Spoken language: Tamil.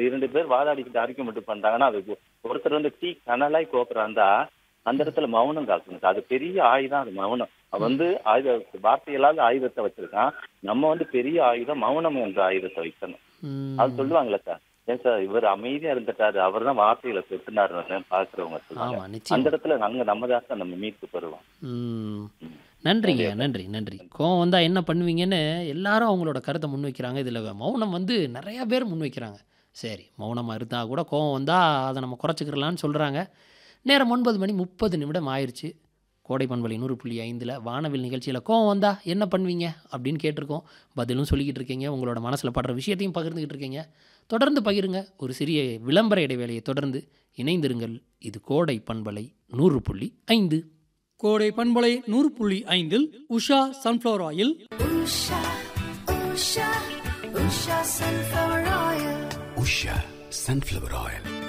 இரண்டு பேர் வாதாடிக்கிட்டு ஆர்குமெண்ட் பண்றாங்கன்னா அது ஒருத்தர் வந்து டீ கனலாய் கோப்புறாந்தா அந்த இடத்துல மௌனம் காக்கணும் அது பெரிய ஆயுதம் அது மௌனம் அவன் வந்து ஆயுத வார்த்தையில்லாத ஆயுதத்தை வச்சிருக்கான் நம்ம வந்து பெரிய ஆயுதம் மௌனம் என்ற ஆயுதத்தை வைக்கணும் ம், அது சொல்லுவாங்களே சார் ஏன் சார் இவர் அமைதியா இருந்துட்டாரு அவர் தான் வார்த்தைகளை பெற்றுனாரு பாக்குறவங்க சொல்லுவாங்க ஆமா அந்த நிச்சயம் இடத்துல நாங்க நம்ம தான் நம்ம மீட்பு பெறுவோம் ம் நன்றிங்க நன்றி நன்றி கோவம் வந்தால் என்ன பண்ணுவீங்கன்னு எல்லாரும் அவங்களோட கருத்தை முன்வைக்கிறாங்க இதில் மௌனம் வந்து நிறைய பேர் முன்வைக்கிறாங்க சரி மௌனமாக இருந்தால் கூட கோவம் வந்தால் அதை நம்ம குறைச்சிக்கிறலான்னு சொல்கிறாங்க நேரம் ஒன்பது மணி முப்பது நிமிடம் ஆயிடுச்சு கோடை பண்பலை நூறு புள்ளி ஐந்தில் வானவில் நிகழ்ச்சியில் கோவம் வந்தால் என்ன பண்ணுவீங்க அப்படின்னு கேட்டிருக்கோம் பதிலும் சொல்லிக்கிட்டு இருக்கீங்க உங்களோட மனசில் படுற விஷயத்தையும் பகிர்ந்துக்கிட்டு இருக்கீங்க தொடர்ந்து பகிருங்க ஒரு சிறிய விளம்பர இடைவேளையை தொடர்ந்து இணைந்திருங்கள் இது கோடை பண்பலை நூறு புள்ளி ஐந்து கோடை பண்பலை நூறு புள்ளி ஐந்தில் Usha sunflower oil Usha, Usha, Usha sunflower oil. Usha sunflower oil